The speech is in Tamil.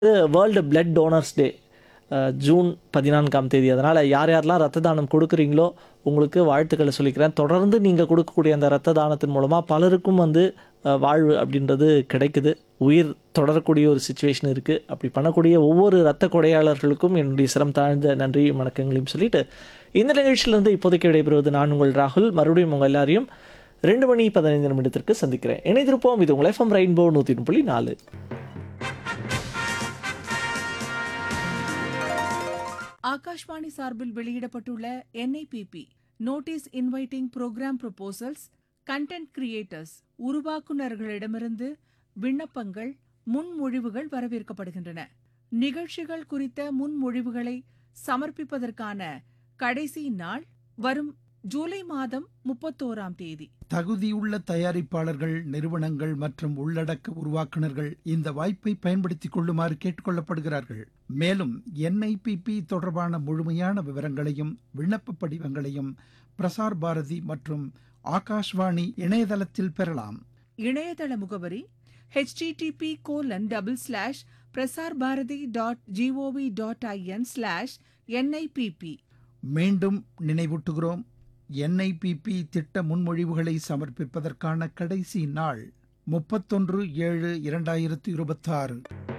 world blood donors day June பதினான்காம் தேதி அதனால் யார் யாரெல்லாம் ரத்த தானம் கொடுக்குறீங்களோ உங்களுக்கு வாழ்த்துக்களை சொல்லிக்கிறேன் தொடர்ந்து நீங்கள் கொடுக்கக்கூடிய அந்த ரத்த தானத்தின் மூலமாக பலருக்கும் வந்து அஹ், வாழ்வு அப்படின்றது கிடைக்குது உயிர் தொடரக்கூடிய ஒரு சுச்சுவேஷன் இருக்குது அப்படி பண்ணக்கூடிய ஒவ்வொரு இரத்த கொடையாளர்களுக்கும் என்னுடைய சிரம் தாழ்ந்த நன்றியும் வணக்கங்களையும் சொல்லிட்டு இந்த நிகழ்ச்சியிலிருந்து இப்போதைக்கு விடைபெறுவது நான் உங்கள் ராகுல் மறுபடியும் உங்கள் எல்லாரையும் ரெண்டு மணி பதினைந்து நிமிடத்திற்கு சந்திக்கிறேன் இணைந்திருப்போம் இது உங்கள் எஃப்எம் ரெயின்போ நூற்றி புள்ளி நாலு ஆகாஷ்வாணி சார்பில் வெளியிடப்பட்டுள்ள NIPP notice inviting programme proposals content creators உருவாக்குநர்களிடமிருந்து விண்ணப்பங்கள் முன்மொழிவுகள் வரவேற்கப்படுகின்றன நிகழ்ச்சிகள் குறித்த முன்மொழிவுகளை சமர்ப்பிப்பதற்கான கடைசி நாள் வரும் ஜூலை மாதம் முப்பத்தோராம் தேதி தகுதியுள்ள தயாரிப்பாளர்கள் நிறுவனங்கள் மற்றும் உள்ளடக்க உருவாக்குனர்கள் இந்த வாய்ப்பை பயன்படுத்திக் கொள்ளுமாறு கேட்டுக்கொள்ளப்படுகிறார்கள் மேலும் என்ஐபிபி தொடர்பான முழுமையான விவரங்களையும் விண்ணப்ப படிவங்களையும் பிரசார் பாரதி மற்றும் ஆகாஷ்வாணி இணையதளத்தில் பெறலாம் இணையதள முகவரி http colon double slash Prasar Bharati dot GOV dot IN slash NIPP மீண்டும் நினைவூட்டுகிறோம் என்ஐபிபி திட்ட முன்மொழிவுகளை சமர்ப்பிப்பதற்கான கடைசி நாள் முப்பத்தொன்று ஏழு இரண்டாயிரத்து இருபத்தாறு